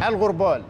الغربال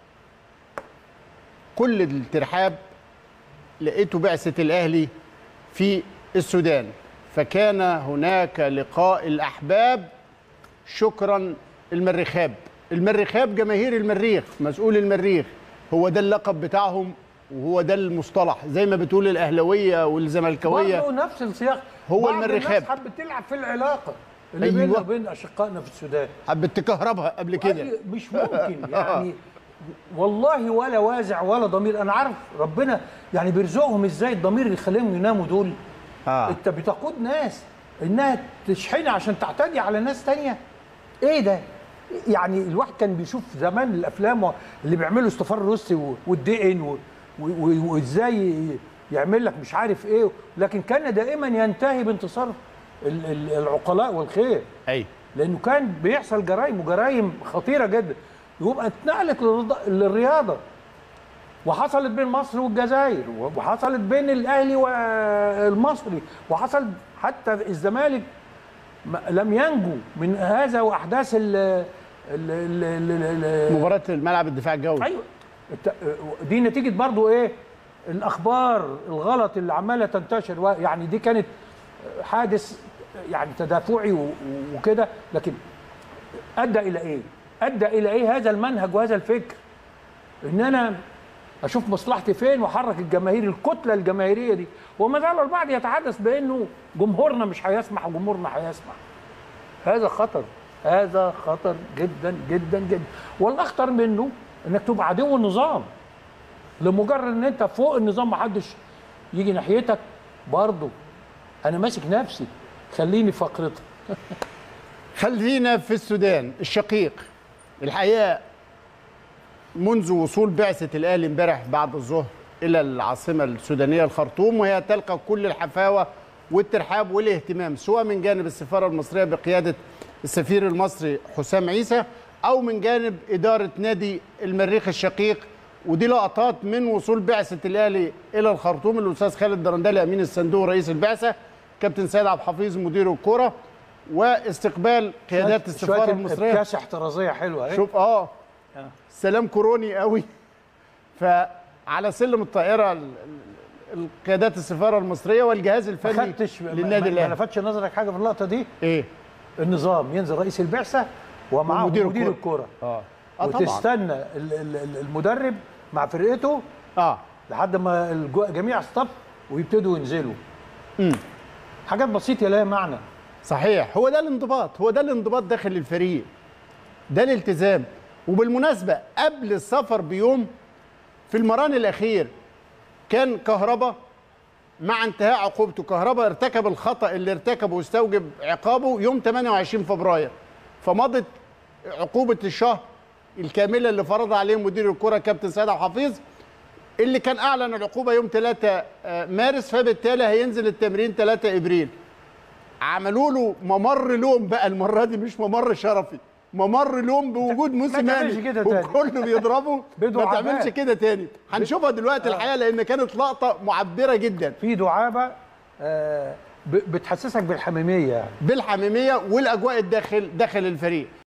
كل الترحاب لقيته بعثة الأهلي في السودان فكان هناك لقاء الأحباب شكرا المريخاب المريخاب جماهير المريخ مسؤول المريخ هو ده اللقب بتاعهم وهو ده المصطلح زي ما بتقول الأهلوية والزملكاوية برضه نفس السياق هو بعض المريخاب. الناس حبت تلعب في العلاقه اللي أيوة. بيننا وبين اشقائنا في السودان حبت تكهربها قبل كده أي- مش ممكن يعني والله ولا وازع ولا ضمير انا عارف ربنا يعني بيرزقهم ازاي الضمير اللي يخليهم يناموا دول آه. انت بتقود ناس انها تشحنها عشان تعتدي على ناس تانية ايه ده يعني الواحد كان بيشوف زمان الافلام اللي بيعملوا استفار روسي و- والدقن و- و- و- وازاي يعمل لك مش عارف ايه لكن كان دائما ينتهي بانتصار ال- ال- العقلاء والخير أي لانه كان بيحصل جرائم وجرائم خطيره جدا يبقى اتنقلت للرضا- للرياضه وحصلت بين مصر والجزائر وحصلت بين الاهلي والمصري وحصل حتى الزمالك م- لم ينجو من هذا واحداث ال ال ال ال ال مباراة الملعب الدفاع الجوي ايوه الت- دي نتيجه برضو ايه الاخبار الغلط اللي عماله تنتشر و- يعني دي كانت حادث يعني تدافعي و- وكده لكن ادى الى ايه ادى الى ايه هذا المنهج وهذا الفكر ان انا اشوف مصلحتي فين واحرك الجماهير الكتله الجماهيريه دي وما زال البعض يتحدث بانه جمهورنا مش هيسمح وجمهورنا هيسمح هذا خطر هذا خطر جدا جدا جدا والاخطر منه انك تبقى عدو النظام لمجرد ان انت فوق النظام محدش يجي ناحيتك برضه انا ماسك نفسي خليني فقرتك خلينا في السودان الشقيق الحقيقه منذ وصول بعثه الاهلي امبارح بعد الظهر الى العاصمه السودانيه الخرطوم وهي تلقى كل الحفاوه والترحاب والاهتمام سواء من جانب السفاره المصريه بقياده السفير المصري حسام عيسى او من جانب اداره نادي المريخ الشقيق ودي لقطات من وصول بعثه الاهلي الى الخرطوم الاستاذ خالد درندلي امين الصندوق رئيس البعثه كابتن سيد عبد الحفيظ مدير الكره واستقبال قيادات السفاره شوية المصريه كاس احترازيه حلوه اهي شوف اه سلام كوروني قوي فعلى سلم الطائره ال- ال- القيادات السفاره المصريه والجهاز ما الفني خدتش ما- للنادي ما- ما الاهلي لفتش نظرك حاجه في اللقطه دي ايه النظام ينزل رئيس البعثه ومعاه ومدير مدير, مدير الكرة. الكره اه اه طبعا وتستنى ال- ال- ال- المدرب مع فرقته اه لحد ما الجو- جميع الصف ويبتدوا ينزلوا امم حاجات بسيطه لها معنى صحيح هو ده الانضباط هو ده الانضباط داخل الفريق ده الالتزام وبالمناسبه قبل السفر بيوم في المران الاخير كان كهربا مع انتهاء عقوبته كهربا ارتكب الخطا اللي ارتكبه واستوجب عقابه يوم 28 فبراير فمضت عقوبه الشهر الكامله اللي فرضها عليه مدير الكره كابتن سيد عبد الحفيظ اللي كان اعلن العقوبه يوم 3 مارس فبالتالي هينزل التمرين 3 ابريل عملوا له ممر لوم بقى المره دي مش ممر شرفي ممر لوم بوجود تعملش موسيماني كده تاني. وكله بيضربه بدو ما تعملش عباد. كده تاني هنشوفها دلوقتي الحقيقه لان كانت لقطه معبره جدا في دعابه آه، ب- بتحسسك بالحميميه يعني بالحميميه والاجواء الداخل داخل الفريق